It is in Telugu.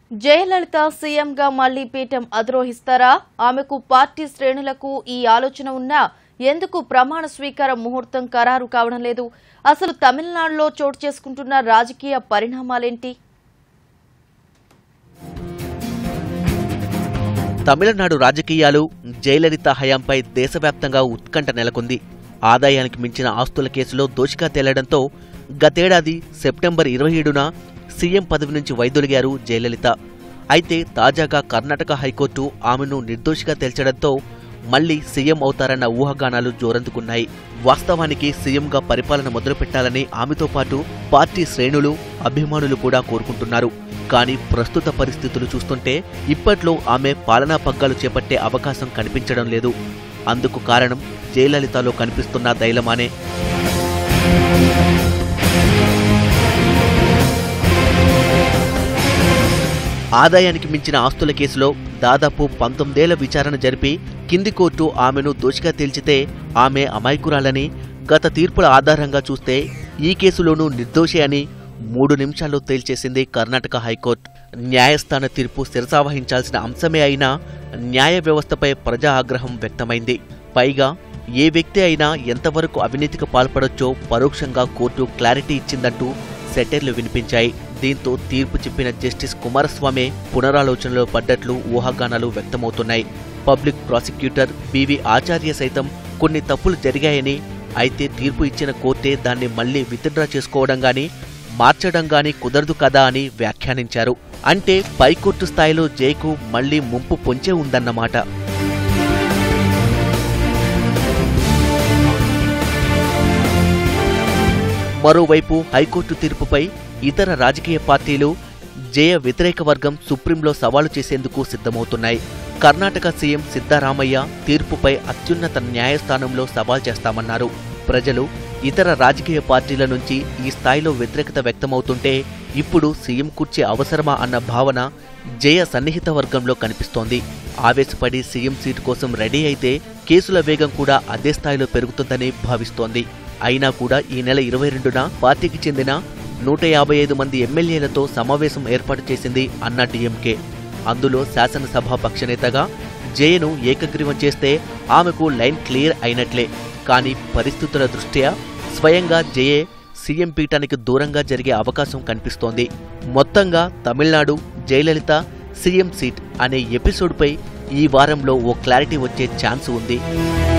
జయలలిత సీఎంగా మళ్లీ పీఠం అధిరోహిస్తారా ఆమెకు పార్టీ శ్రేణులకు ఈ ఆలోచన ఉన్నా ఎందుకు ప్రమాణ స్వీకార ముహూర్తం ఖరారు కావడం లేదు అసలు తమిళనాడులో చోటు చేసుకుంటున్న రాజకీయ పరిణామాలేంటి తమిళనాడు రాజకీయాలు జయలలిత హయాంపై దేశవ్యాప్తంగా ఉత్కంఠ నెలకొంది ఆదాయానికి మించిన ఆస్తుల కేసులో దోషిగా తేలడంతో గతేడాది సెప్టెంబర్ ఇరవై ఏడున సీఎం పదవి నుంచి వైదొలిగారు జయలలిత అయితే తాజాగా కర్ణాటక హైకోర్టు ఆమెను నిర్దోషిగా తేల్చడంతో మళ్లీ సీఎం అవుతారన్న ఊహాగానాలు జోరందుకున్నాయి వాస్తవానికి సీఎంగా పరిపాలన మొదలుపెట్టాలని ఆమెతో పాటు పార్టీ శ్రేణులు అభిమానులు కూడా కోరుకుంటున్నారు కానీ ప్రస్తుత పరిస్థితులు చూస్తుంటే ఇప్పట్లో ఆమె పాలనా పగ్గాలు చేపట్టే అవకాశం కనిపించడం లేదు అందుకు కారణం జయలలితలో కనిపిస్తున్న దైలమానే ఆదాయానికి మించిన ఆస్తుల కేసులో దాదాపు పంతొమ్మిదేళ్ల విచారణ జరిపి కింది కోర్టు ఆమెను దోషిగా తేల్చితే ఆమె అమాయకురాలని గత తీర్పుల ఆధారంగా చూస్తే ఈ కేసులోనూ నిర్దోషి అని మూడు నిమిషాల్లో తేల్చేసింది కర్ణాటక హైకోర్టు న్యాయస్థాన తీర్పు శిరసావహించాల్సిన అంశమే అయినా న్యాయ వ్యవస్థపై ప్రజా ఆగ్రహం వ్యక్తమైంది పైగా ఏ వ్యక్తి అయినా ఎంతవరకు అవినీతికి పాల్పడొచ్చో పరోక్షంగా కోర్టు క్లారిటీ ఇచ్చిందంటూ సెటైర్లు వినిపించాయి దీంతో తీర్పు చెప్పిన జస్టిస్ కుమారస్వామి పునరాలోచనలో పడ్డట్లు ఊహాగానాలు వ్యక్తమవుతున్నాయి పబ్లిక్ ప్రాసిక్యూటర్ బివి ఆచార్య సైతం కొన్ని తప్పులు జరిగాయని అయితే తీర్పు ఇచ్చిన కోర్టే దాన్ని మళ్లీ విత్డ్రా చేసుకోవడం గాని మార్చడం గాని కుదరదు కదా అని వ్యాఖ్యానించారు అంటే పైకోర్టు స్థాయిలో జైకు మళ్లీ ముంపు పొంచే ఉందన్నమాట మరోవైపు హైకోర్టు తీర్పుపై ఇతర రాజకీయ పార్టీలు జయ వ్యతిరేక వర్గం సుప్రీంలో సవాలు చేసేందుకు సిద్ధమవుతున్నాయి కర్ణాటక సీఎం సిద్ధరామయ్య తీర్పుపై అత్యున్నత న్యాయస్థానంలో సవాల్ చేస్తామన్నారు ప్రజలు ఇతర రాజకీయ పార్టీల నుంచి ఈ స్థాయిలో వ్యతిరేకత వ్యక్తమవుతుంటే ఇప్పుడు సీఎం కుర్చీ అవసరమా అన్న భావన జయ సన్నిహిత వర్గంలో కనిపిస్తోంది ఆవేశపడి సీఎం సీటు కోసం రెడీ అయితే కేసుల వేగం కూడా అదే స్థాయిలో పెరుగుతుందని భావిస్తోంది అయినా కూడా ఈ నెల ఇరవై రెండున పార్టీకి చెందిన నూట యాభై ఐదు మంది ఎమ్మెల్యేలతో సమావేశం ఏర్పాటు చేసింది అన్నా డీఎంకే అందులో శాసనసభ పక్షనేతగా జయను ఏకగ్రీవం చేస్తే ఆమెకు లైన్ క్లియర్ అయినట్లే కానీ పరిస్థితుల దృష్ట్యా స్వయంగా జయే సీఎం పీఠానికి దూరంగా జరిగే అవకాశం కనిపిస్తోంది మొత్తంగా తమిళనాడు జయలలిత సీఎం సీట్ అనే ఎపిసోడ్పై ఈ వారంలో ఓ క్లారిటీ వచ్చే ఛాన్స్ ఉంది